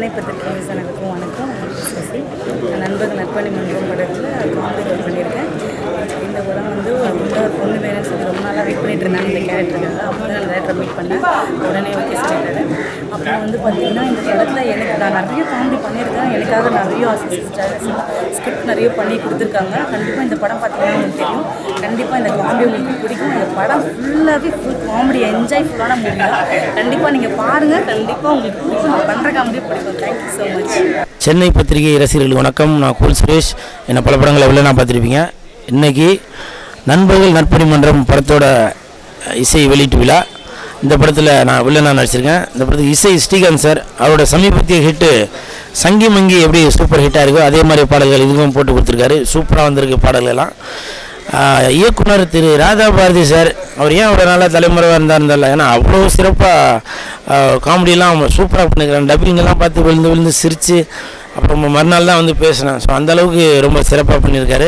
பத்திரிகை நியூஸ் அனைவருக்கும் வணக்கம் சசி நான் நண்பர்கள் நற்பணி மன்றம் படத்தில் காமெடி ரோல் பண்ணியிருக்கேன் இந்த படம் வந்து ஒரு குண்டா ஒரு பொண்ணு வேணும்னு சொல்லி ரொம்ப நாளாக வெயிட் பண்ணிட்டு இருந்தாங்க இந்த கேரக்டருக்காக அப்போ தான் நான் டேரக்டர் மீட் பண்ணேன் உடனே ஓகே சொல்லிட்டாரு அப்புறம் வந்து பார்த்தீங்கன்னா இந்த படத்தில் எனக்கு நான் நிறைய காமெடி பண்ணியிருக்கேன் எனக்காக நிறைய ஸ்கிரிப்ட் நிறைய பண்ணி கொடுத்துருக்காங்க கண்டிப்பாக இந்த படம் பார்த்தீங்கன்னா உங்களுக்கு தெரியும் கண்டிப்பாக இந்த காமெடி உங்களுக்கு பிடிக்கும் இந்த படம் ஃபுல்லாகவே ஃபுல் காமெடி என்ஜாய் ஃபுல்லான மூவி தான் கண்டிப்பாக நீங்கள் பாருங்கள் கண்டிப்பாக உங்களுக்கு பிடிக்கும் நான் பண்ணுற காமெடி பிடிக்கும் தேங்க்யூ ஸோ மச் சென்னை பத்திரிகை ரசிகர்களுக்கு வணக்கம் நான் கூல் சுரேஷ் என்னை பல படங்களை வெளில நான் பார்த்துருப்பீங்க இன்றைக்கி நண்பர்கள் நற்பணி மன்றம் படத்தோட இசை வெளியீட்டு விழா இந்த படத்தில் நான் வில்லனாக நடிச்சிருக்கேன் இந்த படத்துக்கு இசை ஸ்ரீகாந்த் சார் அவரோட சமீபத்திய ஹிட்டு சங்கி மங்கி எப்படி சூப்பர் ஹிட்டாக இருக்கோ அதே மாதிரி பாடல்கள் இதுவும் போட்டு கொடுத்துருக்காரு சூப்பராக வந்திருக்கு பாடல்கள் எல்லாம் ஆஹ் இயக்குனர் திரு ராதா பாரதி சார் அவர் ஏன் அவ்வளோ நாளாக தலைமுறையாக இருந்தார் தெரியல ஏன்னா அவ்வளோ சிறப்பாக காமெடியெல்லாம் சூப்பராக பண்ணிக்கிறாங்க டப்பிங்கெல்லாம் பார்த்து விழுந்து விழுந்து சிரித்து அப்புறம் மறுநாள் தான் வந்து பேசினேன் ஸோ அந்தளவுக்கு ரொம்ப சிறப்பாக பண்ணியிருக்காரு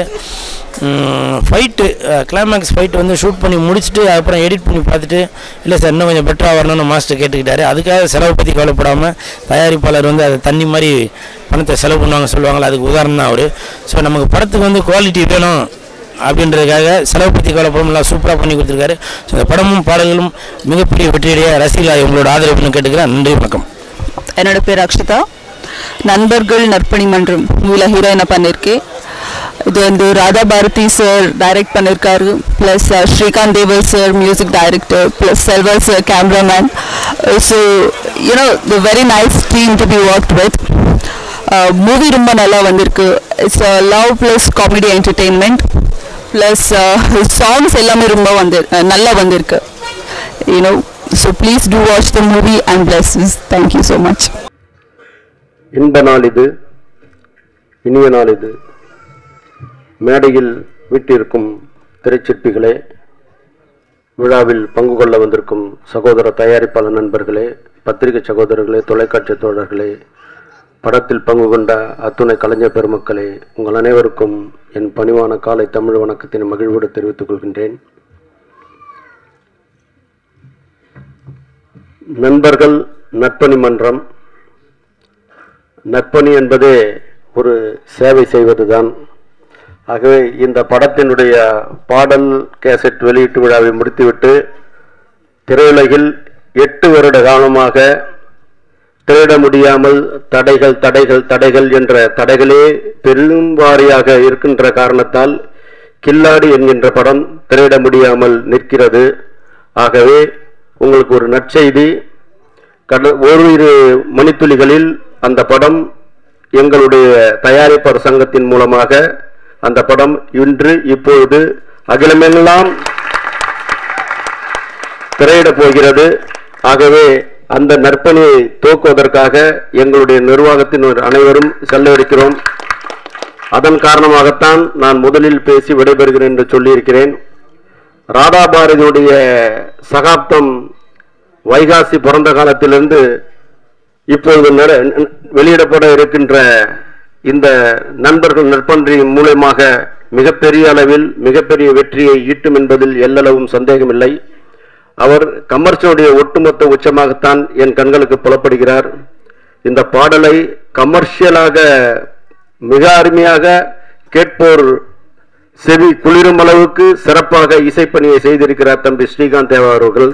ஃபைட்டு கிளைமேக்ஸ் ஃபைட் வந்து ஷூட் பண்ணி முடிச்சுட்டு அப்புறம் எடிட் பண்ணி பார்த்துட்டு இல்லை சார் இன்னும் கொஞ்சம் பெட்டராக வரணும்னு மாஸ்டர் கேட்டுக்கிட்டாரு அதுக்காக செலவு பற்றி கவலைப்படாமல் தயாரிப்பாளர் வந்து அதை தண்ணி மாதிரி பணத்தை செலவு பண்ணுவாங்க சொல்லுவாங்களா அதுக்கு உதாரணம் தான் அவர் ஸோ நமக்கு படத்துக்கு வந்து குவாலிட்டி வேணும் அப்படின்றதுக்காக செலவு பற்றி கவலைப்படாமல் சூப்பராக பண்ணி கொடுத்துருக்காரு ஸோ இந்த படமும் பாடல்களும் மிகப்பெரிய வெற்றியடைய ரசிகர்களாக உங்களோட ஆதரவுன்னு கேட்டுக்கிறேன் நன்றி வணக்கம் என்னோட பேர் அக்ஷதா நண்பர்கள் நற்பணி மன்றம் மூவில ஹீரோயினை பண்ணியிருக்கேன் இது வந்து ராதா பாரதி சார் டைரக்ட் பண்ணியிருக்காரு plus Srikanth Devar sir music director plus Selva sir cameraman so you know the very nice team to be work with movie ரொம்ப நல்லா வந்திருக்கு it's love plus comedy entertainment plus songs எல்லாமே ரொம்ப வந்து அஹ், நல்லா வந்திருக்கு you know so please do watch the movie and plus thank you so much இன்ப நாள் இது இனிய நாள் இது மேடையில் வீட்டிருக்கும் திரைச்சிற்பிகளே விழாவில் பங்கு கொள்ள வந்திருக்கும் சகோதர தயாரிப்பாளர் நண்பர்களே பத்திரிகை சகோதரர்களே தொலைக்காட்சி தோழர்களே படத்தில் பங்கு கொண்ட அத்துணை கலைஞர் பெருமக்களே உங்கள் அனைவருக்கும் என் பணிவான காலை தமிழ் வணக்கத்தின் மகிழ்வோடு தெரிவித்துக் கொள்கின்றேன் நண்பர்கள் நற்பணி மன்றம் நற்பணி என்பதே ஒரு சேவை செய்வதுதான் ஆகவே இந்த படத்தினுடைய பாடல் கேசட் வெளியீட்டு விழாவை முடித்துவிட்டு திரையுலகில் எட்டு வருட காலமாக திரையிட முடியாமல் தடைகள் தடைகள் தடைகள் என்ற தடைகளே பெரும்பாரியாக இருக்கின்ற காரணத்தால் கில்லாடி என்கின்ற படம் திரையிட முடியாமல் நிற்கிறது ஆகவே உங்களுக்கு ஒரு நற்செய்தி கட ஓரிரு மணித்துளிகளில் அந்த படம் எங்களுடைய தயாரிப்பாளர் சங்கத்தின் மூலமாக அந்த படம் இன்று இப்பொழுது அகிலமெல்லாம் திரையிடப் போகிறது ஆகவே அந்த நற்பணியை துவக்குவதற்காக எங்களுடைய நிர்வாகத்தின் அனைவரும் செல்லவிருக்கிறோம் அதன் காரணமாகத்தான் நான் முதலில் பேசி விடைபெறுகிறேன் என்று சொல்லியிருக்கிறேன் ராதா பாரதியுடைய சகாப்தம் வைகாசி பிறந்த காலத்திலிருந்து இப்பொழுது நட- வெளியிடப்பட இருக்கின்ற இந்த நண்பர்கள் நற்பன்றி மூலமாக மிகப்பெரிய அளவில் மிகப்பெரிய வெற்றியை ஈட்டும் என்பதில் எல்லளவும் சந்தேகமில்லை அவர் கமர்ஷியலுடைய ஒட்டுமொத்த உச்சமாகத்தான் என் கண்களுக்கு புலப்படுகிறார் இந்த பாடலை கமர்ஷியலாக மிக அருமையாக கேட்போர் செவி குளிரும் அளவுக்கு சிறப்பாக இசைப்பணியை செய்திருக்கிறார் தம்பி ஸ்ரீகாந்த் தேவா அவர்கள்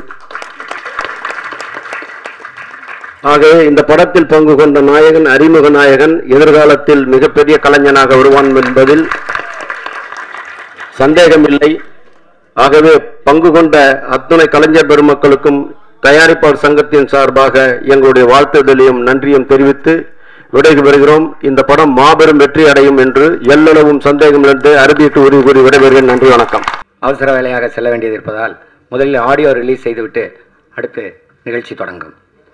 ஆகவே இந்த படத்தில் பங்கு கொண்ட நாயகன் அறிமுக நாயகன் எதிர்காலத்தில் மிகப்பெரிய கலைஞனாக வருவான் என்பதில் சந்தேகமில்லை ஆகவே பங்கு கொண்ட அத்துணை கலைஞர் பெருமக்களுக்கும் தயாரிப்பாளர் சங்கத்தின் சார்பாக எங்களுடைய வாழ்த்துதலையும் நன்றியும் தெரிவித்து விடைக்கு வருகிறோம் இந்த படம் மாபெரும் வெற்றி அடையும் என்று எல்லளவும் சந்தேகம் என்று அறுதியிட்டு உறுதி கூறி விடைபெறுகிறேன் நன்றி வணக்கம் அவசர வேலையாக செல்ல வேண்டியது இருப்பதால் முதலில் ஆடியோ ரிலீஸ் செய்துவிட்டு அடுத்து நிகழ்ச்சி தொடங்கும்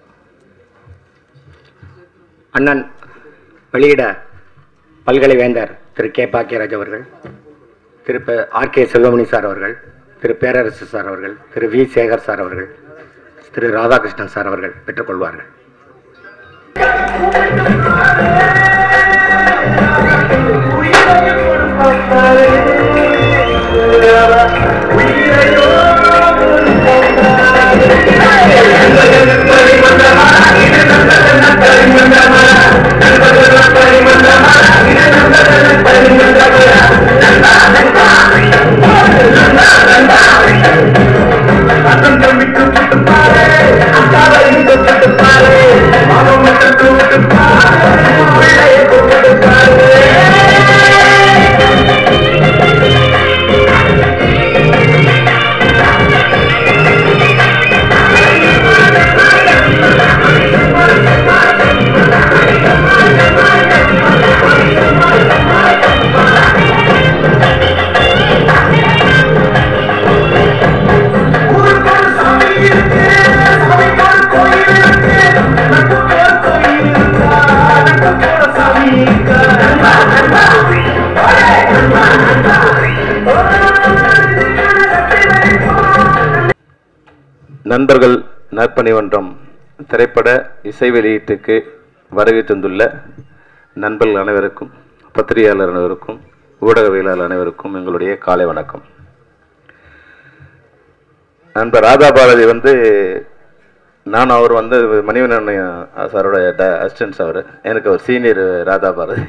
அண்ணன் வெளியிட பல்கலை வேந்தர் திரு கே பாக்கியராஜ் அவர்கள் திரு ப- ஆர் கே செல்வமணி சார் அவர்கள் திரு பேரரசு சார் அவர்கள் திரு வி சேகர் சார் அவர்கள் திரு ராதாகிருஷ்ணன் சார் அவர்கள் பெற்றுக்கொள்வார்கள் Thank you. நண்பர்கள் நற்பணிமன்றம் திரைப்பட இசை வெளியீட்டுக்கு வருகை தந்துள்ள நண்பர்கள் அனைவருக்கும் பத்திரிகையாளர் அனைவருக்கும் ஊடகவியலாளர் அனைவருக்கும் எங்களுடைய காலை வணக்கம் நண்பர் ராதா பாரதி வந்து நான் அவர் வந்து மணிவண்ணன் சாரோட அசிஸ்டன்ஸ் அவர் எனக்கு அவர் சீனியர் ராதா பாரதி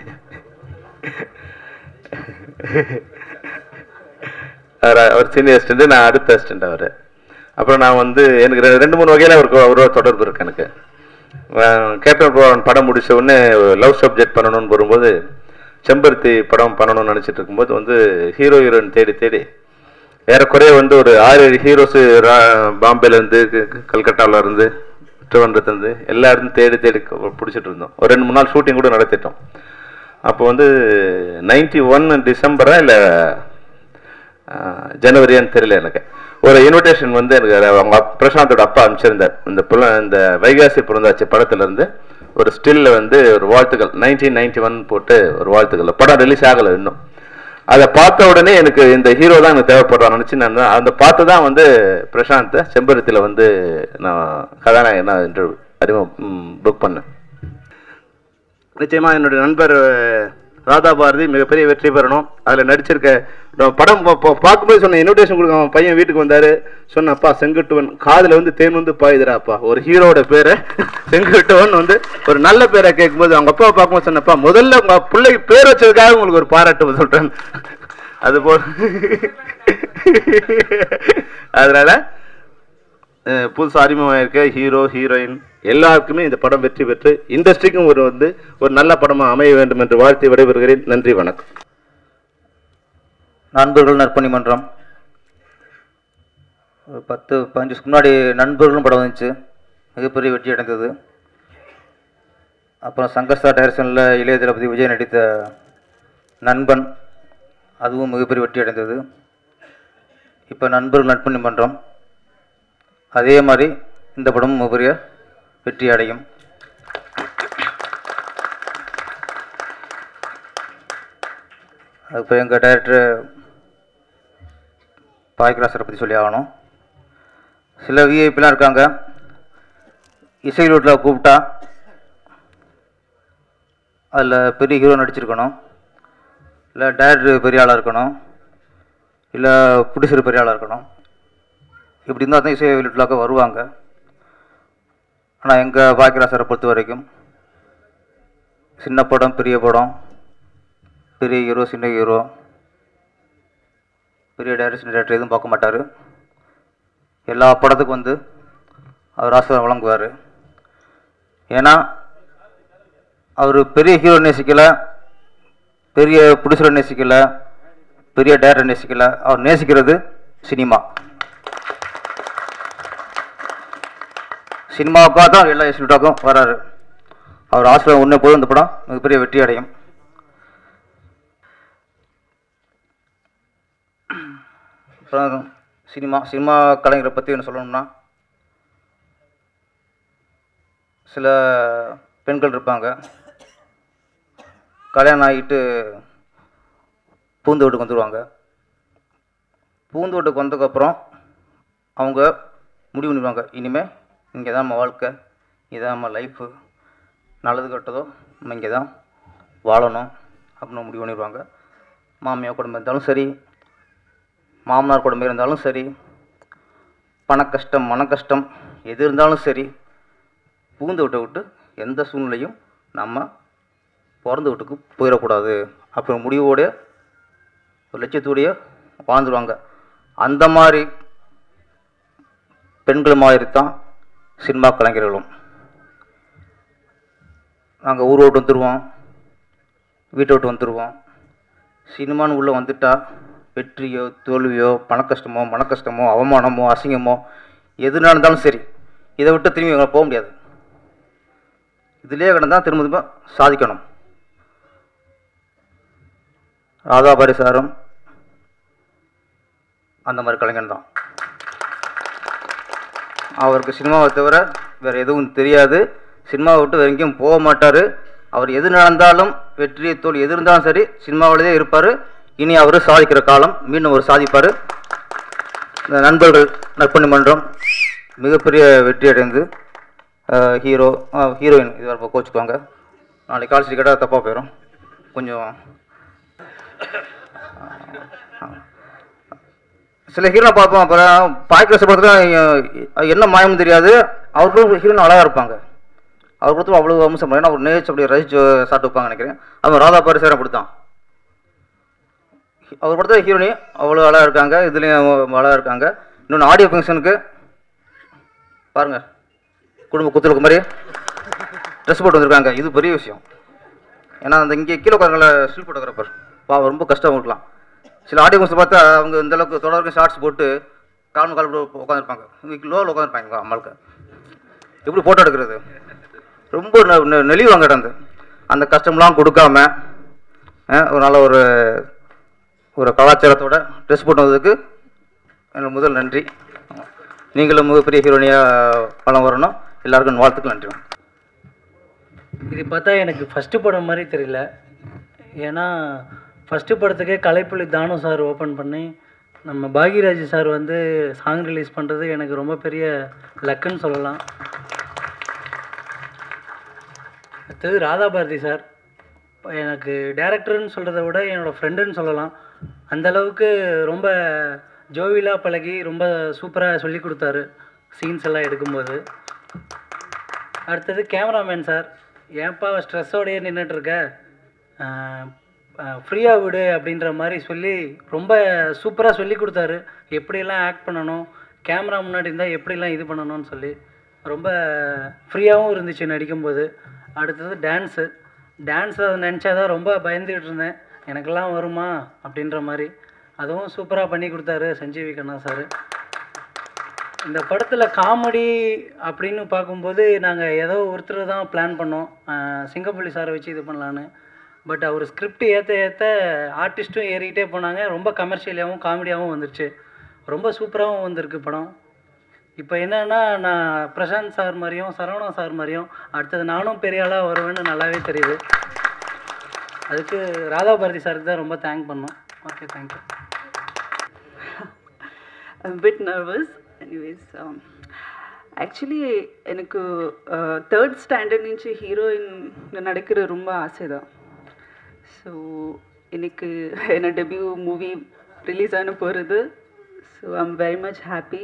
அவர் அவர் சீனியர் அசிஸ்டன்ட் நான் அடுத்த அசிஸ்டன்ட் அவர் அப்புறம் நான் வந்து எனக்கு ரெ- ரெண்டு மூணு வகையில் அவருக்கு அவரோட தொடர்பு இருக்கு எனக்கு அஹ் கேப்டன் பவன் படம் முடிச்ச உடனே லவ் சப்ஜெக்ட் பண்ணணும்னு வரும்போது செம்பருத்தி படம் பண்ணணும்னு நினச்சிட்டு இருக்கும்போது வந்து ஹீரோ ஹீரோயின் தேடி தேடி ஏறக்குறைய வந்து ஒரு ஆறு ஏழு ஹீரோஸ் பாம்பேலேருந்து கல்கட்டாவில் இருந்து திருவனந்தத்துலேருந்து எல்லா இடத்தும் தேடி தேடி பிடிச்சிட்டு இருந்தோம் ஒரு ரெண்டு மூணு நாள் ஷூட்டிங் கூட நடத்திட்டோம் அப்போ வந்து நைன்டி ஒன் டிசம்பரா இல்லை ஜனவரியான்னு தெரியல எனக்கு ஒரு இன்விடேஷன் வந்து எனக்கு அது அவங்க அப்- பிரசாந்தோட அப்பா அனுப்பிச்சிருந்தார் இந்த புல இந்த வைகாசி பிறந்தாச்சு படத்துல இருந்து ஒரு ஸ்டில்ல வந்து ஒரு வாழ்த்துக்கள் நைன்டீன் நைன்டி ஒன் போட்டு ஒரு வாழ்த்துக்கள் படம் ரிலீஸ் ஆகலை இன்னும் அதை பார்த்த உடனே எனக்கு இந்த ஹீரோ தான் எனக்கு தேவைப்படுறான்னு நினச்சி நான் தான் அந்த பார்த்து தான் வந்து பிரசாந்தை செம்பருத்தியில் வந்து நான் கதாநாயகனா என்று அறிமுகம் புக் பண்ணேன் நிச்சயமா என்னுடைய நண்பர் அஹ், ராதா பாரதி மிகப்பெரிய வெற்றி பெறணும் அதில் நடிச்சிருக்க நான் படம் பா- பா- பார்க்கும்போது சொன்ன இன்விடேஷன் கொடுக்க அவன் பையன் வீட்டுக்கு வந்தாரு சொன்ன அப்பா செங்குட்டுவன் காதுல வந்து தேன் வந்து பாயுதுடா அப்பா ஒரு ஹீரோட பேரை செங்குட்டுவன் வந்து ஒரு நல்ல பேரை கேட்கும்போது அவங்க அப்பாவை பார்க்கும்போது சொன்னப்பா முதல்ல உங்க பிள்ளைக்கு பேர் வச்சதுக்காக உங்களுக்கு ஒரு பாராட்டு சொல்றேன் அது போ அதனால அஹ் புதுசா அறிமுகமாயிருக்க ஹீரோ ஹீரோயின் எல்லாருக்குமே இந்த படம் வெற்றி பெற்று இண்டஸ்ட்ரிக்கும் ஒரு வந்து ஒரு நல்ல படமா அமைய வேண்டும் என்று வாழ்த்தி விடைபெறுகிறேன் நன்றி வணக்கம் நண்பர்கள் நற்பணி மன்றம் ஒரு பத்து பதினஞ்சு வருஷத்துக்கு முன்னாடி நண்பர்களும் படம் வந்துச்சு மிகப்பெரிய வெற்றி அடைந்தது அப்புறம் சங்கர் சார் டைரக்ஷனில் இளைய தளபதி விஜய் நடித்த நண்பன் அதுவும் மிகப்பெரிய வெற்றி அடைந்தது இப்போ நண்பர்கள் நற்பணி மன்றம் அதே மாதிரி இந்த படமும் மிகப்பெரிய வெற்றி அடையும் இப்போ எங்கள் டைரக்டர் பாய்கிராசரை பற்றி சொல்லி ஆகணும் சில விஐபிலாம் இருக்காங்க இசை ரூட்டில் கூப்பிட்டா அதில் பெரிய ஹீரோ நடிச்சிருக்கணும் இல்லை டைரக்டர் பெரிய ஆளாக இருக்கணும் இல்லை ப்ரொடியூசர் பெரிய ஆளாக இருக்கணும் இப்படி இருந்தால் தான் இசை வெளியீட்டுலாக்க வருவாங்க ஆனால் எங்கள் பாக்கியராசரை பொறுத்த வரைக்கும் சின்ன படம் பெரிய படம் பெரிய ஹீரோ சின்ன ஹீரோ பெரிய டைரக்ஷன் டேரக்டர் எதுவும் பார்க்க மாட்டார் எல்லா படத்துக்கும் வந்து அவர் ஆசிரியர் வழங்குவார் ஏன்னா அவர் பெரிய ஹீரோ நேசிக்கலை பெரிய ப்ரொடியூசரை நேசிக்கலை பெரிய டைரக்டர் நேசிக்கலை அவர் நேசிக்கிறது சினிமா சினிமாவுக்காக தான் எல்லா இன்ஸ்டியூட்டாக்கும் வராரு அவர் ஆசிரியர் ஒன்றே போதும் இந்த படம் மிகப்பெரிய வெற்றி அடையும் அப்புறம் சினிமா சினிமா கலைஞரை பற்றி என்ன சொல்லணும்னா சில பெண்கள் இருப்பாங்க கல்யாணம் ஆகிட்டு பூந்து வீட்டுக்கு வந்துடுவாங்க பூந்து வீட்டுக்கு வந்ததுக்கப்புறம் அவங்க முடிவு பண்ணிடுவாங்க இனிமேல் இங்கே தான் நம்ம வாழ்க்கை இதான் நம்ம லைஃபு நல்லது கெட்டதோ நம்ம இங்கே தான் வாழணும் அப்படின்னு முடிவு பண்ணிடுவாங்க மாமியார் குடும்பம் இருந்தாலும் சரி மாமனார் குடும்பம் இருந்தாலும் சரி பண கஷ்டம் மன கஷ்டம் எது இருந்தாலும் சரி பூந்து விட்டை விட்டு எந்த சூழ்நிலையும் நம்ம பிறந்த வீட்டுக்கு போயிடக்கூடாது அப்புறம் முடிவோடைய ஒரு லட்சியத்தோடைய வாழ்ந்துருவாங்க அந்த மாதிரி பெண்கள் மாதிரி தான் சினிமா கலைஞர்களும் நாங்கள் ஊர் விட்டு வந்துடுவோம் வீட்டை விட்டு வந்துடுவோம் சினிமான்னு உள்ளே வந்துட்டா வெற்றியோ தோல்வியோ பணக்கஷ்டமோ மனக்கஷ்டமோ அவமானமோ அசிங்கமோ எது நடந்தாலும் சரி இதை விட்டு திரும்பி இவங்க போக முடியாது இதிலே கிடந்தா திரும்ப திரும்ப சாதிக்கணும் ராதாபாரி சாரும் அந்த மாதிரி கலைஞன் தான் அவருக்கு சினிமாவை தவிர வேறு எதுவும் தெரியாது சினிமாவை விட்டு வேற எங்கேயும் போக மாட்டார் அவர் எது நடந்தாலும் வெற்றி தோல் எது இருந்தாலும் சரி சினிமாவிலே இருப்பார் இனி அவர் சாதிக்கிற காலம் மீண்டும் அவர் சாதிப்பார் இந்த நண்பர்கள் நற்பணி மன்றம் மிகப்பெரிய வெற்றி அடைந்து ஹீரோ ஹீரோயின் இது வரப்போ கோச்சுக்குவாங்க நாளைக்கு கால் ஷீட் கேட்டால் தப்பாக போயிடும் கொஞ்சம் சில ஹீரோ பார்ப்போம் அப்புறம் பாய்க்கிற படத்தில் என்ன மாயமும் தெரியாது அவர்களும் ஹீரோயின் அழகாக இருப்பாங்க அவர் கொடுத்து அவ்வளோ அம்சம் ஏன்னா ஒரு நேச்சு அப்படி ரசிச்சு சாப்பிட்டு வைப்பாங்க நினைக்கிறேன் அவன் ராதா பாரி சேரம் அப்படித்தான் அவர் படத்தில் ஹீரோனி அவ்வளோ அழகாக இருக்காங்க இதுலேயும் அழகாக இருக்காங்க இன்னொன்று ஆடியோ ஃபங்க்ஷனுக்கு பாருங்க குடும்ப குத்துலுக்கு மாதிரி ட்ரெஸ் போட்டு வந்திருக்காங்க இது பெரிய விஷயம் ஏன்னா அந்த இங்கே கீழே உட்காரங்கள ஸ்டில் ஃபோட்டோகிராஃபர் பா ரொம்ப கஷ்டம் அவங்களுக்குலாம் சில ஆடியோ ஃபங்க்ஷன் பார்த்தா அவங்க இந்த அளவுக்கு தொடர்ந்து ஷார்ட்ஸ் போட்டு கால் கால் உட்காந்துருப்பாங்க இங்கே லோவில் உட்காந்துருப்பாங்க அம்மாளுக்கு எப்படி ஃபோட்டோ எடுக்கிறது ரொம்ப நெ- நெ- நெளிவாங்க கிடந்து அந்த கஷ்டம்லாம் கொடுக்காம அஹ், ஒரு நல்ல ஒரு ஒரு கலாச்சாரத்தோட ட்ரெஸ் போட்டு வந்ததுக்கு எனக்கு முதல் நன்றி நீங்களும் மிகப்பெரிய ஹீரோனியாக பலம் வரணும் எல்லாருக்கும் வாழ்த்துக்கள் நன்றி இது பார்த்தா எனக்கு ஃபஸ்ட்டு படம் மாதிரி தெரியல ஏன்னா ஃபஸ்ட்டு படத்துக்கே கலைப்புலி தானு சார் ஓப்பன் பண்ணி நம்ம பாக்யராஜ் சார் வந்து சாங் ரிலீஸ் பண்ணுறது எனக்கு ரொம்ப பெரிய லக்குன்னு சொல்லலாம் அடுத்தது ராதா பாரதி சார் எனக்கு டேரக்டர்னு சொல்கிறத விட என்னோடய ஃப்ரெண்டுன்னு சொல்லலாம் அந்த அளவுக்கு ரொம்ப ஜோவிலாக பழகி ரொம்ப சூப்பராக சொல்லி கொடுத்தாரு சீன்ஸ் எல்லாம் எடுக்கும்போது அடுத்தது கேமராமேன் சார் ஏன்ப்பா ஸ்ட்ரெஸ்ஸோடையே நின்றுட்டுருக்க ஃப்ரீயாக விடு அப்படின்ற மாதிரி சொல்லி ரொம்ப சூப்பராக சொல்லி கொடுத்தாரு எப்படியெல்லாம் ஆக்ட் பண்ணணும் கேமரா முன்னாடி இருந்தால் எப்படிலாம் இது பண்ணணும்னு சொல்லி ரொம்ப ஃப்ரீயாகவும் இருந்துச்சு நடிக்கும்போது அடுத்தது டான்ஸு டான்ஸ் அதை நினச்சா தான் ரொம்ப பயந்துக்கிட்டு இருந்தேன் எனக்கெல்லாம் வருமா அப்படின்ற மாதிரி அதுவும் சூப்பராக பண்ணி கொடுத்தாரு சஞ்சீவி கண்ணா சார் இந்த படத்தில் காமெடி அப்படின்னு பார்க்கும்போது நாங்கள் ஏதோ ஒருத்தர் தான் பிளான் பண்ணோம் அஹ் சிங்கப்பள்ளி சாரை வச்சு இது பண்ணலான்னு பட் அவர் ஸ்கிரிப்ட் ஏற்ற ஏற்ற ஆர்டிஸ்ட்டும் ஏறிக்கிட்டே போனாங்க ரொம்ப கமர்ஷியலாகவும் காமெடியாகவும் வந்துருச்சு ரொம்ப சூப்பராகவும் வந்திருக்கு படம் இப்போ என்னன்னா நான் பிரசாந்த் சார் மாதிரியும் சரவணா சார் மாதிரியும் அடுத்தது நானும் பெரிய ஆளாக வருவேன்னு நல்லாவே தெரியுது அதுக்கு ராதா பாரதி சாருக்கு தான் ரொம்ப தேங்க் பண்ணோம் okay thank you I'm a bit nervous. Anyways, um, actually எனக்கு தேர்ட் ஸ்டாண்டர்ட் నుంచి ஹீரோயின் நடிக்கிற ரொம்ப ஆசை தான் ஸோ எனக்கு என்ன டெபியூ மூவி ரிலீஸ் ஆன போகிறது so I am very much happy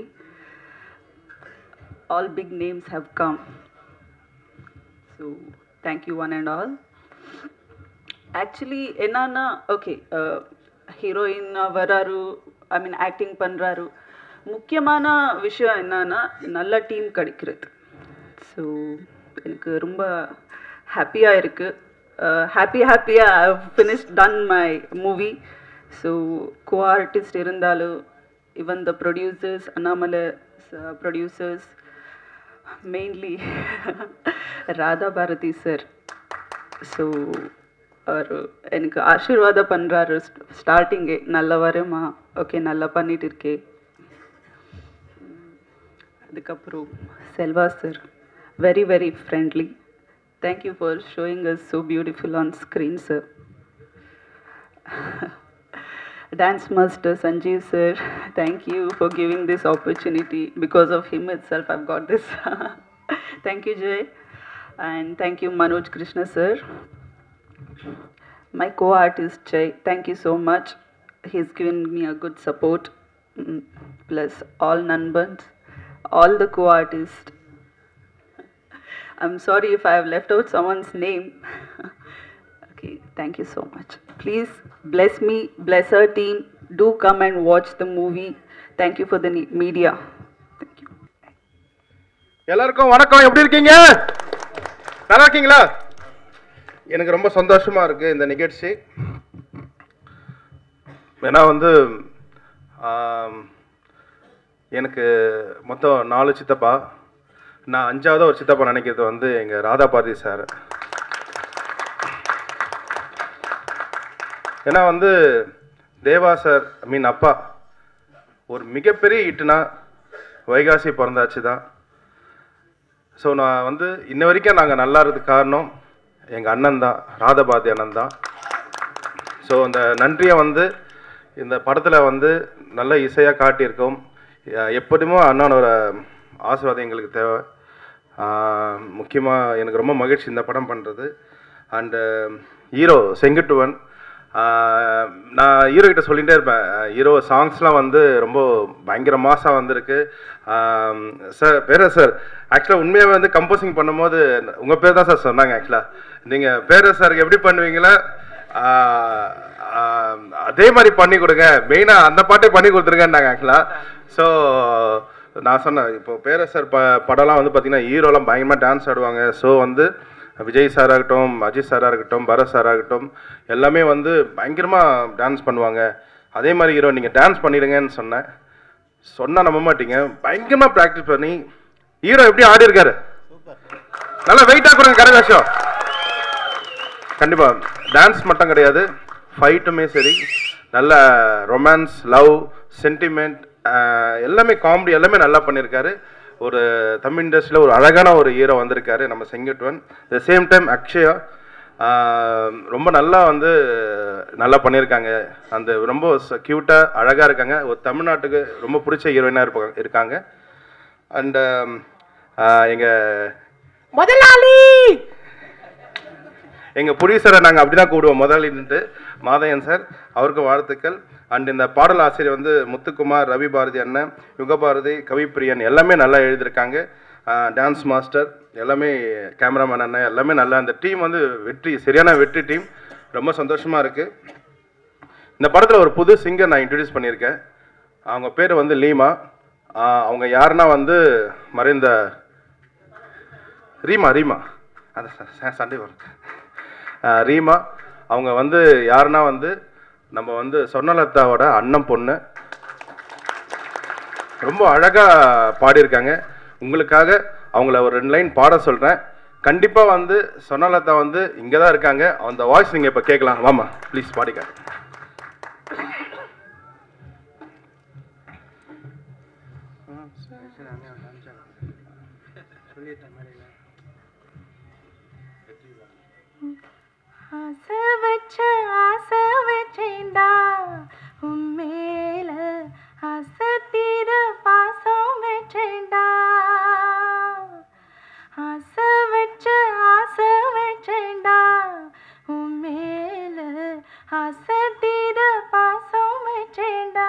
all big names have come so thank you one and all actually என்னன்னா ஓகே ஹீரோயின் வராரு ஐ மீன் ஆக்டிங் பண்ணுறாரு முக்கியமான விஷயம் என்னன்னா நல்ல டீம் கிடைக்கிறது ஸோ எனக்கு ரொம்ப ஹாப்பியாக இருக்குது ஹாப்பி ஹாப்பியாக I finish done my movie so co artist இருந்தாலும் even the producers Annamalai producers mainly Radha Bharathi sir so அவர் எனக்கு ஆசீர்வாதம் பண்ணுறாரு ஸ்டார்டிங்கே நல்லா வரேம்மா ஓகே நல்லா பண்ணிட்டு இருக்கே அதுக்கப்புறம் Selva sir very very friendly thank you for showing us so beautiful on screen sir Dance Master Sanjeev sir, thank you for giving this opportunity. Because of him itself, I've got this. thank you, Jay. And thank you, Manoj Krishna sir. My co-artist Jay, thank you so much. He's given me a good support. Mm, Plus all Nanbans, all the co-artists. I'm sorry if I have left out someone's name. okay, thank you so much. Please bless me, bless our team. Do come and watch the movie. Thank you for the ne- media. Thank you. எல்லாருக்கும் வணக்கம் எப்படி இருக்கீங்க நல்லா இருக்கீங்களா எனக்கு ரொம்ப சந்தோஷமா இருக்கு இந்த நிகழ்ச்சி ஏன்னா வந்து ஆம், எனக்கு மொத்தம் நாலு சித்தப்பா நான் அஞ்சாவது ஒரு சித்தப்பா நினைக்கிறது வந்து எங்கள் ராதா பாரதி சார் ஏன்னா வந்து தேவா சார் ஐ மீன் அப்பா ஒரு மிகப்பெரிய ஹிட்னா வைகாசி பிறந்தாச்சு தான் ஸோ நான் வந்து இன்ன வரைக்கும் நாங்கள் நல்லா இருக்கிறதுக்கு காரணம் எங்கள் அண்ணன் தான் ராதபாதி அண்ணன் தான் ஸோ அந்த நன்றியை வந்து இந்த படத்தில் வந்து நல்ல இசையாக காட்டியிருக்கோம் எ- எப்படியுமோ அண்ணனோட ஆசீர்வாதம் எங்களுக்கு தேவை முக்கியமாக எனக்கு ரொம்ப மகிழ்ச்சி இந்த படம் பண்ணுறது அண்டு ஹீரோ செங்குட்டுவன் ஆஹ் நான் ஹீரோ கிட்ட சொல்லிகிட்டே இருப்பேன் ஹீரோ சாங்ஸ்லாம் வந்து ரொம்ப பயங்கர மாசாக வந்திருக்கு சார் பேர சார் ஆக்சுவலாக உண்மையாகவே வந்து கம்போசிங் பண்ணும்போது உங்கள் பேர் தான் சார் சொன்னாங்க ஆக்சுவலாக நீங்கள் பேர சாருக்கு எப்படி பண்ணுவீங்களா ஆஹ் ஆஹ் அதே மாதிரி பண்ணி கொடுங்க மெயினாக அந்த பாட்டே பண்ணி கொடுத்துருங்கன்னாங்க ஆக்சுவலாக ஸோ நான் சொன்னேன் இப்போ பேரரசர் ப படம்லாம் வந்து பார்த்தீங்கன்னா ஹீரோலாம் பயங்கரமாக டான்ஸ் ஆடுவாங்க ஸோ வந்து விஜய் சாராக இருக்கட்டும் அஜித் சாராக இருக்கட்டும் பரத் சாராக இருக்கட்டும் எல்லாமே வந்து பயங்கரமாக டான்ஸ் பண்ணுவாங்க அதே மாதிரி ஹீரோ நீங்கள் டான்ஸ் பண்ணிடுங்கன்னு சொன்னேன் சொன்னால் நம்ப மாட்டீங்க பயங்கரமாக ப்ராக்டிஸ் பண்ணி ஹீரோ எப்படி ஆடி இருக்காரு நல்லா வெயிட்டாக கொடுங்க கரகாஷம் கண்டிப்பாக டான்ஸ் மட்டும் கிடையாது ஃபைட்டுமே சரி நல்ல ரொமான்ஸ் லவ் சென்டிமெண்ட் எல்லாமே காமெடி எல்லாமே நல்லா பண்ணியிருக்காரு ஒரு தமிழ் இண்டஸ்ட்ரியில் ஒரு அழகான ஒரு ஹீரோ வந்திருக்காரு நம்ம செங்கட்வன் த சேம் டைம் அக்ஷயா ஆஹ் ரொம்ப நல்லா வந்து நல்லா பண்ணியிருக்காங்க அந்த ரொம்ப க்யூட்டாக அழகாக இருக்காங்க ஒரு தமிழ்நாட்டுக்கு ரொம்ப பிடிச்ச ஹீரோயினாக இருப்பாங்க இருக்காங்க அண்டு எங்கள் முதலாளி எங்கள் ப்ரொடியூசரை நாங்கள் அப்படி தான் கூப்பிடுவோம் முதலின்ட்டு மாதையன் சார் அவருக்கு வாழ்த்துக்கள் அண்ட் இந்த பாடல் ஆசிரியர் வந்து முத்துக்குமார் ரவி பாரதி அண்ணன் யுகபாரதி கவிப்பிரியன் எல்லாமே நல்லா எழுதியிருக்காங்க டான்ஸ் மாஸ்டர் எல்லாமே கேமராமேன் அண்ணன் எல்லாமே நல்லா அந்த டீம் வந்து வெற்றி சரியான வெற்றி டீம் ரொம்ப சந்தோஷமாக இருக்குது இந்த படத்தில் ஒரு புது சிங்கர் நான் இன்ட்ரடியூஸ் பண்ணியிருக்கேன் அவங்க பேர் வந்து லீமா ஆஹ் அவங்க யாருன்னா வந்து மறைந்த ரீமா ரீமா அந்த ச- ச- சண்டை வரும் ஆஹ் ரீமா அவங்க வந்து யாருன்னா வந்து நம்ம வந்து சொர்ணலதாவோட அண்ணன் பொண்ணு ரொம்ப அழகாக பாடியிருக்காங்க உங்களுக்காக அவங்கள ஒரு ரெண்டு லைன் பாட சொல்கிறேன் கண்டிப்பாக வந்து சொர்ணலதா வந்து இங்கே தான் இருக்காங்க அந்த வாய்ஸ் நீங்கள் இப்போ கேட்கலாம் வாமா ப்ளீஸ் பாடிக்காங்க ஆசை வச்ச ஆசை வச்சேண்டா உம்மேல ஆசை தீர பாசம் வச்சேண்டா ஆசை வச்ச ஆசை வச்சேண்டா உம்மேல ஆசை தீர பாசம் வச்சேண்டா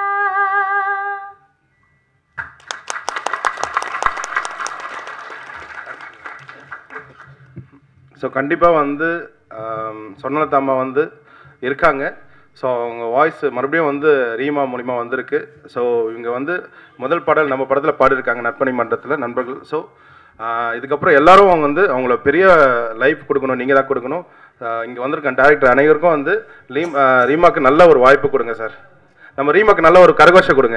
ஸோ கண்டிப்பாக வந்து சொன்னலத்த அம்மா வந்து இருக்காங்க ஸோ அவங்க வாய்ஸ் மறுபடியும் வந்து ரீமா மூலிமா வந்திருக்கு ஸோ இவங்க வந்து முதல் பாடல் நம்ம படத்தில் பாடியிருக்காங்க நற்பணி மன்றத்தில் நண்பர்கள் ஸோ இதுக்கப்புறம் எல்லாரும் அவங்க வந்து அவங்கள பெரிய லைஃப் கொடுக்கணும் நீங்கள் தான் கொடுக்கணும் இங்கே வந்திருக்க டேரக்டர் அனைவருக்கும் வந்து லீம் ஆஹ் ரீமாக்கு நல்ல ஒரு வாய்ப்பு கொடுங்க சார் நம்ம ரீமாக்கு நல்ல ஒரு கரகோஷம் கொடுங்க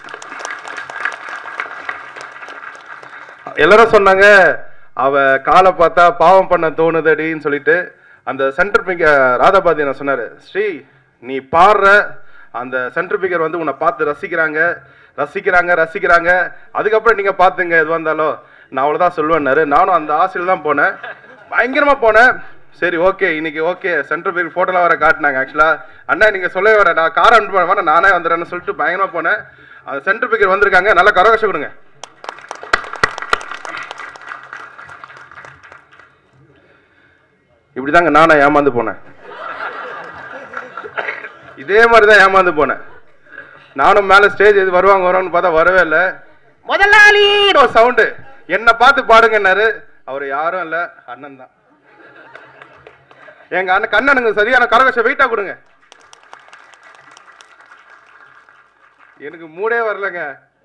எல்லாரும் சொன்னாங்க அவ காலை பார்த்தா பாவம் பண்ண தோணுதடின்னு சொல்லிட்டு அந்த சென்டர் பிங்கர் ராதாபாதி என்ன சொன்னாரு ஸ்ரீ நீ பாடுற அந்த சென்டர் பிங்கர் வந்து உன்னை பார்த்து ரசிக்கிறாங்க ரசிக்கிறாங்க ரசிக்கிறாங்க அதுக்கப்புறம் நீங்க பாத்துங்க எது வந்தாலும் நான் அவ்வளவுதான் சொல்லுவேன்னாரு நானும் அந்த ஆசையில் தான் போனேன் பயங்கரமா போனேன் சரி ஓகே இன்னைக்கு ஓகே சென்டர் பிங்கர் போட்டோலாம் வர காட்டினாங்க ஆக்சுவலா அண்ணா நீங்க சொல்லவே வர நான் கார் அனுப்புவேன் நானே வந்துடுறேன்னு சொல்லிட்டு பயங்கரமா போனேன் அந்த சென்டர் பிங்கர் வந்திருக்காங்க நல்லா கரகோஷம் கொடுங்க இப்படிதாங்க நானா ஏமாந்து போனேன் இதே மாதிரி தான் ஏமாந்து போனேன் நானும் மேல ஸ்டேஜ் எது வருவாங்க வருவாங்கன்னு பார்த்தா வரவே இல்லை முதலாளி ஒரு சவுண்டு என்ன பார்த்து பாடுங்கன்னாரு அவர் யாரும் இல்ல அண்ணன் தான் எங்க அண்ணன் கண்ணனுங்க சரியான கரகச வெயிட்டா கொடுங்க எனக்கு மூடே வரலங்க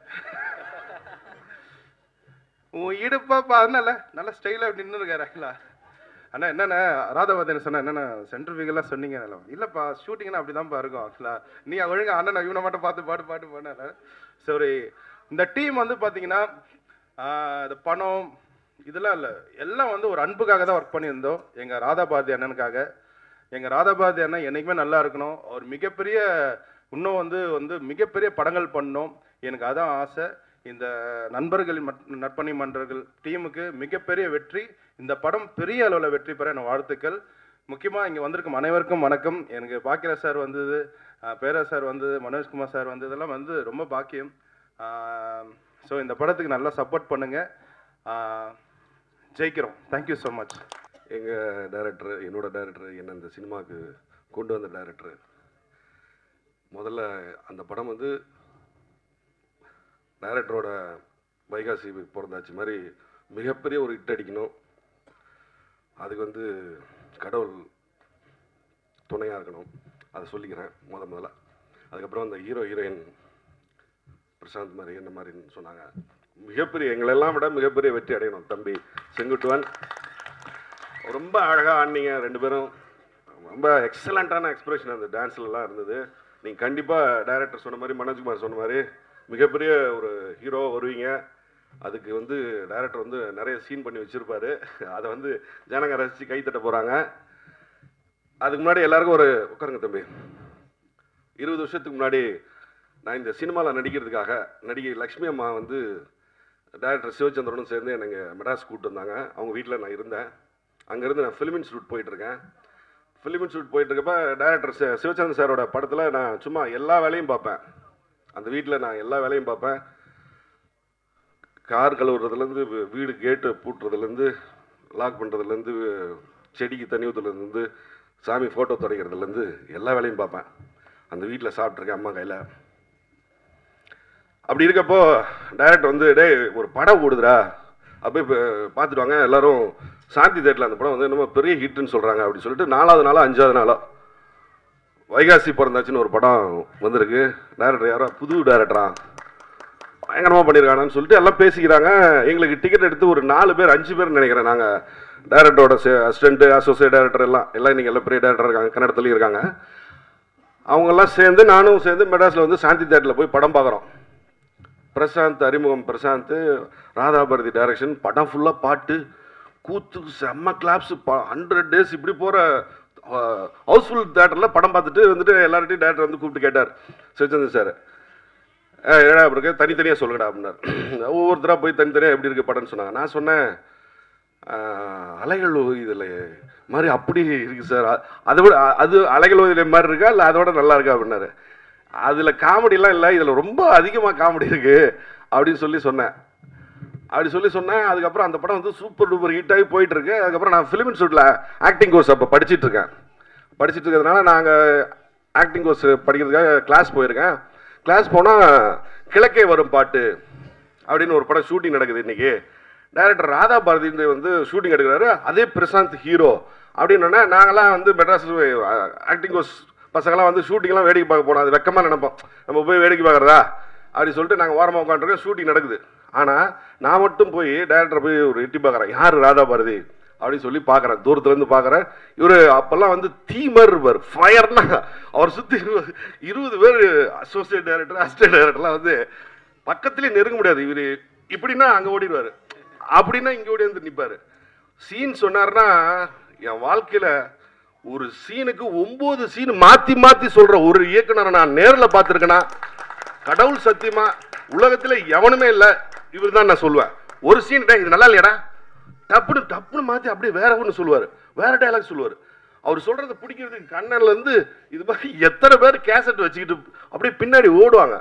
உன் இடுப்பா பாருனல நல்ல ஸ்டைலா நின்று இருக்காரு ஆக்சுவலா அண்ணா என்னண்ணே ராதாவதன் சொன்ன என்னண்ணா சென்ட்ரல் வீகெல்லாம் சொன்னீங்க நல்லா இல்லைப்பா ஷூட்டிங்னா அப்படிதான்ப்பா இருக்கும் ஆக்சுவலாக நீ ஒழுங்கா அண்ணன் இவனை மட்டும் பார்த்து பாட்டு பாட்டு பண்ணல சரி இந்த டீம் வந்து பார்த்தீங்கன்னா ஆஹ், இந்த பணம் இதெல்லாம் இல்லை எல்லாம் வந்து ஒரு அன்புக்காக தான் ஒர்க் பண்ணியிருந்தோம் எங்கள் ராதாபாரதி அண்ணனுக்காக எங்கள் ராதாபாரதி அண்ணன் என்னைக்குமே நல்லா இருக்கணும் அவர் மிகப்பெரிய இன்னும் வந்து வந்து மிகப்பெரிய படங்கள் பண்ணணும் எனக்கு அதான் ஆசை இந்த நண்பர்கள் மட்- நற்பணி மன்றர்கள் டீமுக்கு மிகப்பெரிய வெற்றி இந்த படம் பெரிய அளவில் வெற்றி பெற என் வாழ்த்துக்கள் முக்கியமாக இங்கே வந்திருக்கும் அனைவருக்கும் வணக்கம் எனக்கு பாக்கிர சார் வந்தது ஆஹ் பேரா சார் வந்தது மனோஜ்குமார் சார் வந்ததெல்லாம் வந்து ரொம்ப பாக்கியம் ஆஹ் ஸோ இந்த படத்துக்கு நல்லா சப்போர்ட் பண்ணுங்கள் ஜெயிக்கிறோம் தேங்க்யூ ஸோ மச் எங்கள் டைரக்டர் என்னோட டைரக்டர் என்ன இந்த சினிமாவுக்கு கொண்டு வந்த டைரக்டர் முதல்ல அந்த படம் வந்து டைரக்டரோட வைகாசி பிறந்தாச்சு மாதிரி மிகப்பெரிய ஒரு ஹிட் அடிக்கணும் அதுக்கு வந்து கடவுள் துணையாக இருக்கணும் அதை சொல்லிக்கிறேன் முத முதல்ல அதுக்கப்புறம் அந்த ஹீரோ ஹீரோயின் பிரசாந்த் மாதிரி என்ன மாதிரின்னு சொன்னாங்க மிகப்பெரிய எங்களெல்லாம் விட மிகப்பெரிய வெற்றி அடையணும் தம்பி செங்குட்டுவன் ரொம்ப அழகாக ஆடினீங்க ரெண்டு பேரும் ரொம்ப எக்ஸலண்ட்டான எக்ஸ்பிரஷன் அந்த டான்ஸ்லலாம் இருந்தது நீங்கள் கண்டிப்பாக டைரக்டர் சொன்ன மாதிரி மனோஜ்குமார் சொன்ன மாதிரி மிகப்பெரிய ஒரு ஹீரோ வருவீங்க அதுக்கு வந்து டைரக்டர் வந்து நிறைய சீன் பண்ணி வச்சுருப்பாரு அதை வந்து ஜனங்க ரசித்து கைத்தட்ட போகிறாங்க அதுக்கு முன்னாடி எல்லாருக்கும் ஒரு உட்காருங்க தம்பி இருபது வருஷத்துக்கு முன்னாடி நான் இந்த சினிமாவில் நடிக்கிறதுக்காக நடிகை லக்ஷ்மி அம்மா வந்து டைரக்டர் சிவச்சந்திரனும் சேர்ந்து எனக்கு மெட்ராஸ் கூப்பிட்டு வந்தாங்க அவங்க வீட்டில் நான் இருந்தேன் அங்கேருந்து நான் ஃபிலிம் இன்ஸ்டியூட் போயிட்டுருக்கேன் ஃபிலிம் இன்ஸ்டியூட் போயிட்டு இருக்கப்ப டைரக்டர் சி சிவச்சந்திரன் சாரோட படத்தில் நான் சும்மா எல்லா வேலையும் பார்ப்பேன் அந்த வீட்டில் நான் எல்லா வேலையும் பார்ப்பேன் கார் கழுவுறதுலேருந்து வீ- வீடு கேட்டு பூட்டுறதுலேருந்து லாக் பண்ணுறதுலேருந்து செடிக்கு தண்ணி ஊற்றுறதுலேருந்து சாமி ஃபோட்டோ துடைக்கிறதுலேருந்து எல்லா வேலையும் பார்ப்பேன் அந்த வீட்டில் சாப்பிட்ருக்கேன் அம்மா கையில் அப்படி இருக்கப்போ டைரக்டர் வந்து டேய் ஒரு படம் ஓடுதுடா அப்போ இப்போ பார்த்துட்டு வாங்க எல்லாரும் சாந்தி தேட்டரில் அந்த படம் வந்து என்னமோ பெரிய ஹிட்னு சொல்கிறாங்க அப்படின்னு சொல்லிட்டு நாலாவது நாளோ அஞ்சாவது நாளோ வைகாசி பிறந்தாச்சுன்னு ஒரு படம் வந்திருக்கு டைரக்டர் யாரோ புது டைரக்டரா பயங்கரமாக பண்ணியிருக்காங்கன்னு சொல்லிட்டு எல்லாம் பேசிக்கிறாங்க எங்களுக்கு டிக்கெட் எடுத்து ஒரு நாலு பேர் அஞ்சு பேர் நினைக்கிறேன் நாங்கள் டைரக்டரோட அசிஸ்டண்ட்டு அசோசியேட் டைரக்டர் எல்லாம் எல்லாம் இன்றைக்கி எல்லாம் பெரிய டைரக்டர் இருக்காங்க கன்னடத்துலேயும் இருக்காங்க அவங்கெல்லாம் சேர்ந்து நானும் சேர்ந்து மெட்ராஸில் வந்து சாந்தி தேட்டரில் போய் படம் பார்க்குறோம் பிரசாந்த் அறிமுகம் பிரசாந்த் ராதாபாரதி டைரக்ஷன் படம் ஃபுல்லாக பாட்டு கூத்து செம்ம கிளாப்ஸ் ஹண்ட்ரட் டேஸ் இப்படி போகிற ஹவுஸ்ஃபுல் தேட்டரில் படம் பார்த்துட்டு வந்துட்டு எல்லார்ட்டையும் டேரக்டர் வந்து கூப்பிட்டு கேட்டார் சிவச்சந்திரன் சார் ஏடா அப்படி இருக்கு தனித்தனியாக சொல்லுங்கடா அப்படின்னார் ஒவ்வொருத்தராக போய் தனித்தனியாக எப்படி இருக்கு படம்னு சொன்னாங்க நான் சொன்னேன் "ஆஹ், அலைகள் இதில் மாதிரி அப்படி இருக்கு சார் அ- அதை விட அ- அது அலைகள் இதில் மாதிரி இருக்கா இல்லை அதோட நல்லா இருக்கா அப்படின்னாரு அதில் காமெடிலாம் இல்லை இதில் ரொம்ப அதிகமாக காமெடி இருக்கு அப்படின்னு சொல்லி சொன்னேன் அப்படி சொல்லி சொன்னேன் அதுக்கப்புறம் அந்த படம் வந்து சூப்பர் டூப்பர் ஹிட் ஆகி போயிட்டு இருக்கு அதுக்கப்புறம் நான் ஃபிலிம் இன்ஸ்டியூட்டில் ஆக்டிங் கோர்ஸ் அப்போ படிச்சிட்டு இருக்கேன் படிச்சிட்டு இருக்கிறதுனால நாங்கள் ஆக்டிங் கோர்ஸ் படிக்கிறதுக்காக கிளாஸ் போயிருக்கேன் கிளாஸ் போனால் கிழக்கே வரும் பாட்டு அப்படின்னு ஒரு படம் ஷூட்டிங் நடக்குது இன்னைக்கு டைரக்டர் ராதா பாரதி வந்து ஷூட்டிங் எடுக்கிறாரு அதே பிரசாந்த் ஹீரோ அப்படின்னு நாங்களாம் வந்து மெட்ராஸ் ஆக்டிங் கோர்ஸ் பசங்களாம் வந்து ஷூட்டிங்லாம் வேடிக்கை பார்க்க போனோம் அது வெக்கமாக நினைப்போம் நம்ம போய் வேடிக்கை பார்க்குறதா அப்படி சொல்லிட்டு நாங்கள் ஓரமாக உட்காந்துருக்கோம் ஷூட்டிங் நடக்குது ஆனால் நான் மட்டும் போய் டைரக்டர் போய் ஒரு எட்டி பார்க்குறேன் யார் ராதா பாரதி அப்படின்னு சொல்லி பார்க்குறேன் தூரத்துலேருந்து பார்க்குறேன் இவர் அப்போல்லாம் வந்து தீமர் இருப்பார் ஃபயர்னா அவர் சுற்றி இருபது இருபது பேர் அசோசியேட் டைரக்டர் அசிஸ்டன்ட் டைரக்டர்லாம் வந்து பக்கத்துலேயே நெருங்க முடியாது இவர் இப்படின்னா அங்கே ஓடிடுவார் அப்படின்னா இங்கே ஓடி வந்து நிற்பார் சீன் சொன்னார்னா என் வாழ்க்கையில் ஒரு சீனுக்கு ஒன்பது சீன் மாற்றி மாற்றி சொல்கிற ஒரு இயக்குனரை நான் நேரில் பார்த்துருக்கேனா கடவுள் சத்தியமா உலகத்தில் எவனுமே இல்லை இவர் தான் நான் சொல்லுவேன் ஒரு சீன் இது நல்லா இல்லையாடா டப்புன்னு டப்புன்னு மாற்றி அப்படியே வேற ஒன்று சொல்லுவார் வேற டைலாக் சொல்லுவார் அவர் சொல்றத பிடிக்கிறதுக்கு கண்ணன்ல இருந்து இது மாதிரி எத்தனை பேர் கேசட் வச்சுக்கிட்டு அப்படியே பின்னாடி ஓடுவாங்க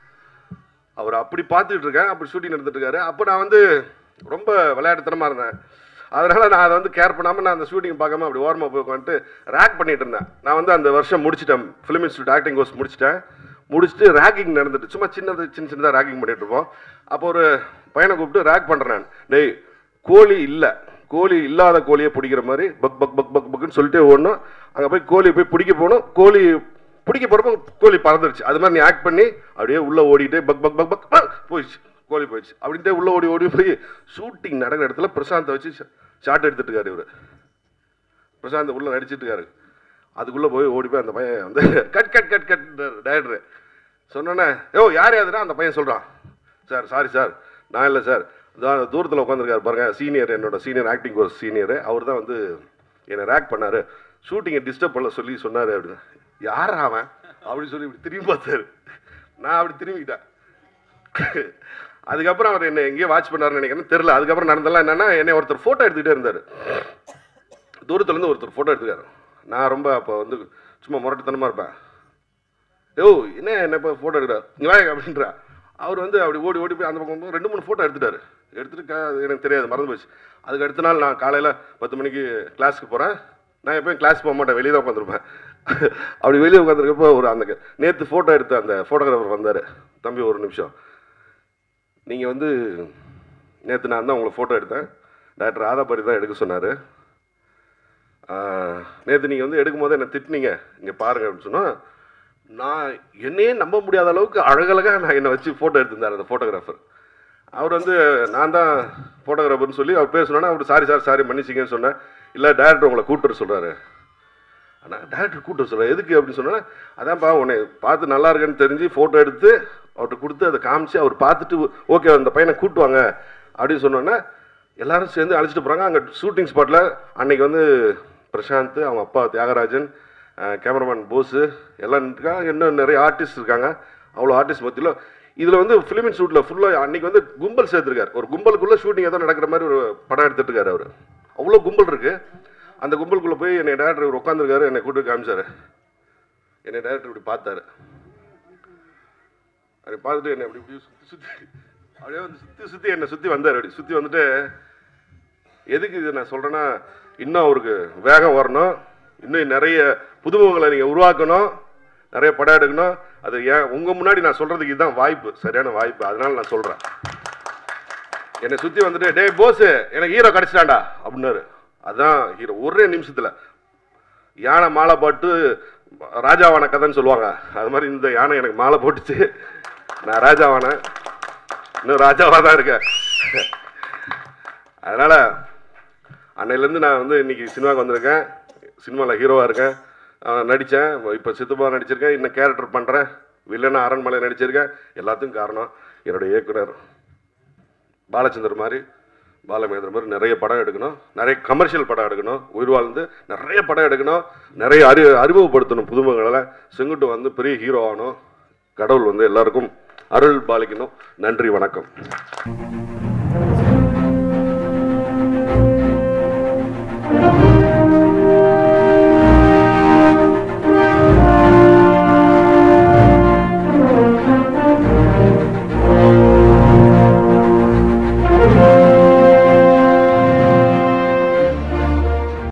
அவர் அப்படி பார்த்துட்டு இருக்கேன் அப்படி ஷூட்டிங் நடந்துட்டு இருக்காரு அப்போ நான் வந்து ரொம்ப விளையாட்டுத்தனமா இருந்தேன் அதனால நான் அதை வந்து கேர் பண்ணாமல் நான் அந்த ஷூட்டிங் பார்க்காம அப்படி ஓரமாக போய் உட்காந்துட்டு ரேக் பண்ணிட்டு இருந்தேன் நான் வந்து அந்த வருஷம் முடிச்சிட்டேன் ஃபிலிம் இன்ஸ்டியூட் ஆக்டிங் கோர்ஸ் முடிச்சிட்டேன் முடிச்சுட்டு ரேக்கிங் நடந்துட்டு சும்மா சின்னது சின்ன சின்னதாக ரேக்கிங் பண்ணிட்டு இருப்போம் அப்போ ஒரு பையனை கூப்பிட்டு ரேக் பண்ணுறேன் நான் டேய் கோழி இல்லை கோழி இல்லாத கோழியை பிடிக்கிற மாதிரி பக் பக் பக் பக் பக்னு சொல்லிட்டே ஓடணும் அங்கே போய் கோழியை போய் பிடிக்க போகணும் கோழி பிடிக்க போகிறப்ப கோழி பறந்துருச்சு அது மாதிரி நீ ஆக்ட் பண்ணி அப்படியே உள்ளே ஓடிட்டு பக் பக் பக் பக் பக் போயிடுச்சு கோழி போயிடுச்சு அப்படின்ட்டு உள்ளே ஓடி ஓடி போய் ஷூட்டிங் நடக்கிற இடத்துல பிரசாந்தை வச்சு ஷாட் எடுத்துட்டு இருக்காரு இவர் பிரசாந்த் உள்ள நடிச்சிட்டு இருக்காரு அதுக்குள்ளே போய் ஓடி போய் அந்த பையன் வந்து cut cut cut cut director சொன்னோன்னே யோ யார் யாருன்னா அந்த பையன் சொல்கிறான் சார் சாரி சார் நான் இல்லை சார் தூரத்தில் உட்காந்துருக்காரு பாருங்க சீனியர் என்னோட சீனியர் ஆக்டிங் கோர்ஸ் சீனியர் அவர் தான் வந்து என்னை ரேக் பண்ணார் ஷூட்டிங்கை டிஸ்டர்ப் பண்ண சொல்லி சொன்னார் அப்படின்னு யார் அவன் அப்படின்னு சொல்லி இப்படி திரும்பி பார்த்தாரு நான் அப்படி திரும்பிக்கிட்டேன் அதுக்கப்புறம் அவர் என்ன எங்கேயோ வாட்ச் பண்ணாருன்னு நினைக்கிறேன் தெரில அதுக்கப்புறம் நடந்தெல்லாம் என்னன்னா என்னை ஒருத்தர் ஃபோட்டோ எடுத்துக்கிட்டே இருந்தார் தூரத்துலேருந்து ஒருத்தர் ஃபோட்டோ எடுத்துக்காரு நான் ரொம்ப அப்போ வந்து சும்மா முரட்டுத்தனமாக இருப்பேன் யோ என்ன என்ன இப்போ ஃபோட்டோ எடுக்கிறார் இங்கே வாங்க அப்படின்றா அவர் வந்து அப்படி ஓடி ஓடி போய் அந்த பக்கம் போய் ரெண்டு மூணு ஃபோட்டோ எடுத்துட்டாரு எடுத்துட்டு க- அது எனக்கு தெரியாது மறந்து போச்சு அதுக்கு அடுத்த நாள் நான் காலையில் பத்து மணிக்கு கிளாஸ்க்கு போகிறேன் நான் எப்பயும் கிளாஸ் போக மாட்டேன் வெளியே தான் உட்காந்துருப்பேன் அப்படி வெளியே உட்காந்துருக்கப்போ ஒரு அந்த நேற்று ஃபோட்டோ எடுத்த அந்த ஃபோட்டோகிராஃபர் வந்தார் தம்பி ஒரு நிமிஷம் நீங்கள் வந்து நேற்று நான் தான் உங்களை ஃபோட்டோ எடுத்தேன் டாக்டர் ராதாபரி தான் எடுக்க சொன்னார் நேற்று நீங்கள் வந்து எடுக்கும்போது என்னை திட்டினீங்க இங்கே பாருங்க அப்படின்னு சொன்னால் நான் என்னையே நம்ப முடியாத அளவுக்கு அழகழகாக நான் என்னை வச்சு ஃபோட்டோ எடுத்திருந்தார் அந்த ஃபோட்டோகிராஃபர் அவர் வந்து நான் தான் ஃபோட்டோகிராஃபர்னு சொல்லி அவர் பேர் சொன்னோன்னா அவர் சாரி சார் சாரி மன்னிச்சிங்கன்னு சொன்னேன் இல்லை டேரக்டர் உங்களை கூட்டுற சொல்கிறாரு ஆனால் டேரக்டர் கூட்ட சொல்கிறேன் எதுக்கு அப்படின்னு சொன்னா அதான்ப்பா உன்னை பார்த்து நல்லா இருக்கேன்னு தெரிஞ்சு ஃபோட்டோ எடுத்து அவர்கிட்ட கொடுத்து அதை காமிச்சு அவர் பார்த்துட்டு ஓகே அந்த பையனை கூட்டுவாங்க அப்படின்னு சொன்னோன்னே எல்லாரும் சேர்ந்து அழைச்சிட்டு போகிறாங்க அங்கே ஷூட்டிங் ஸ்பாட்டில் அன்னைக்கு வந்து பிரசாந்த் அவங்க அப்பா தியாகராஜன் கேமராமேன் போஸு எல்லாம் இருக்காங்க இன்னும் நிறைய ஆர்டிஸ்ட் இருக்காங்க அவ்வளோ ஆர்டிஸ்ட் மத்தியில் இதில் வந்து ஃபிலிமின் ஷூட்டில் ஃபுல்லாக அன்னைக்கு வந்து கும்பல் சேர்த்துருக்காரு ஒரு கும்பலுக்குள்ளே ஷூட்டிங் ஏதோ நடக்கிற மாதிரி ஒரு படம் எடுத்துட்டு இருக்காரு அவர் அவ்வளோ கும்பல் இருக்குது அந்த கும்பலுக்குள்ளே போய் என்னை டேரக்டர் உட்காந்துருக்காரு என்னை கூட்டு காமிச்சாரு என்னை டேரக்டர் இப்படி பார்த்தாரு அப்படி பார்த்துட்டு என்னை அப்படி இப்படி சுற்றி சுற்றி அப்படியே வந்து சுற்றி சுற்றி என்னை சுற்றி வந்தார் அப்படி சுற்றி வந்துட்டு எதுக்கு இது நான் சொல்கிறேன்னா இன்னும் அவருக்கு வேகம் வரணும் இன்னும் நிறைய புதுமுகங்களை நீங்கள் உருவாக்கணும் நிறைய படம் எடுக்கணும் அது ஏன் உங்கள் முன்னாடி நான் சொல்கிறதுக்கு இதுதான் வாய்ப்பு சரியான வாய்ப்பு அதனால நான் சொல்கிறேன் என்னை சுற்றி வந்துட்டு டேய் போஸ் எனக்கு ஹீரோ கிடச்சிட்டாண்டா அப்படின்னாரு அதான் ஹீரோ ஒரே நிமிஷத்தில் யானை மாலை போட்டு ராஜாவான கதைன்னு சொல்லுவாங்க அது மாதிரி இந்த யானை எனக்கு மாலை போட்டுச்சு நான் ராஜாவான இன்னும் ராஜாவாக தான் இருக்கேன் அதனால் அன்னையிலேருந்து நான் வந்து இன்னைக்கு சினிமாவுக்கு வந்திருக்கேன் சினிமாவில் ஹீரோவாக இருக்கேன் நடித்தேன் இப்போ சித்தப்பா நடிச்சிருக்கேன் இன்னும் கேரக்டர் பண்ணுறேன் வில்லனா அரண்மனை நடிச்சிருக்கேன் எல்லாத்துக்கும் காரணம் என்னுடைய இயக்குனர் பாலச்சந்தர் மாதிரி பாலமேந்திர மாதிரி நிறைய படம் எடுக்கணும் நிறைய கமர்ஷியல் படம் எடுக்கணும் உயிர் வாழ்ந்து நிறைய படம் எடுக்கணும் நிறைய அறி அறிமுகப்படுத்தணும் புதுமுகங்களை செங்குட்டு வந்து பெரிய ஹீரோ ஆகணும் கடவுள் வந்து எல்லாருக்கும் அருள் பாலிக்கணும் நன்றி வணக்கம்